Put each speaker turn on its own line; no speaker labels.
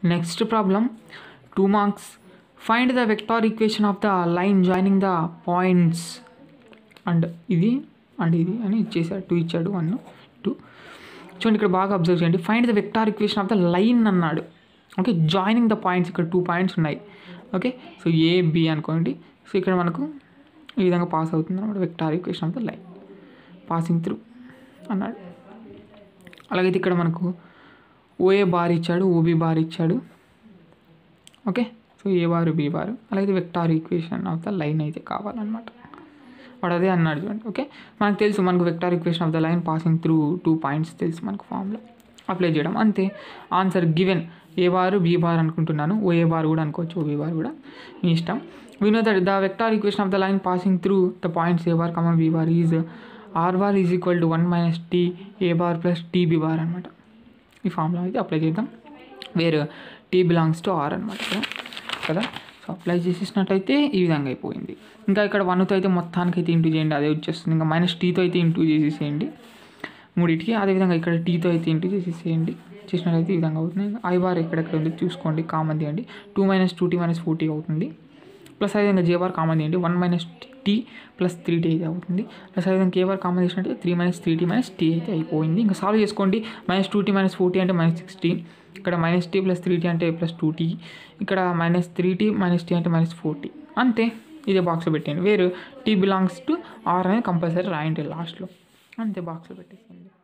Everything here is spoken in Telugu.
next problem two marks find the vector equation of the line joining the points and ఇది అండ్ ఇది అని ఇచ్చేసాడు టూ ఇచ్చాడు వన్ టూ చూడండి ఇక్కడ బాగా అబ్జర్వ్ చేయండి find the vector equation of the line అన్నాడు ఓకే జాయినింగ్ ద పాయింట్స్ ఇక్కడ టూ పాయింట్స్ ఉన్నాయి ఓకే సో ఏ బి అనుకోండి సో ఇక్కడ మనకు ఈ విధంగా పాస్ అవుతుంది అనమాట vector equation of the line passing through అన్నాడు అలాగైతే ఇక్కడ మనకు ఓఏ బార్ ఇచ్చాడు ఓబి బార్ ఇచ్చాడు okay so A bar B bar అలాగే vector equation of the line అయితే కావాలన్నమాట వాడు అదే అన్నాడు చూడండి ఓకే మనకు తెలుసు మనకు vector equation of the line passing through two points తెలుసు మనకు ఫామ్లో అప్లై చేయడం అంతే answer given A bar B bar అనుకుంటున్నాను ఓ ఏ బార్ కూడా అనుకోవచ్చు ఓ బి బార్ కూడా మీ ఇష్టం we know that the vector equation of the line passing through the points A bar comma B bar is R bar is equal to one minus T A bar plus T B bar అనమాట ఈ ఫామ్లో అయితే అప్లై చేద్దాం where T belongs to R అనమాట కదా సో అప్లై చేసేసినట్టయితే ఈ విధంగా అయిపోయింది ఇంకా ఇక్కడ వన్తో అయితే మొత్తానికి అయితే ఇంటూ చేయండి అదే వచ్చేస్తుంది ఇంకా మైనస్ టీతో అయితే ఇంటూ చేసేసేయండి మూడింటికి అదేవిధంగా ఇక్కడ టీతో అయితే ఇంటూ చేసేసేయండి చేసినట్లయితే ఈ విధంగా అవుతుంది ఐ బార్ ఎక్కడెక్కడ ఉంది చూసుకోండి కామన్ తీయండి two minus two T minus four T అవుతుంది ప్లస్ అదేవిధంగా జే బార్ కామన్ తీయండి one minus T plus three T అయితే అవుతుంది ప్లస్ అదేవిధంగా కే బార్ కామన్ చేసినట్టు three minus three T minus T అయితే అయిపోయింది ఇంకా సాల్వ్ చేసుకోండి minus two T minus four T అంటే మైనస్ సిక్స్ టీ ఇక్కడ minus T plus three T అంటే ప్లస్ టూ టీ ఇక్కడ minus three T minus T అంటే మైనస్ ఫోర్ టీ అంతే ఇదే బాక్స్లో పెట్టండి where T belongs to R అనేది కంపల్సరీ రాయండి లాస్ట్లో అంతే బాక్స్లో పెట్టేసేయండి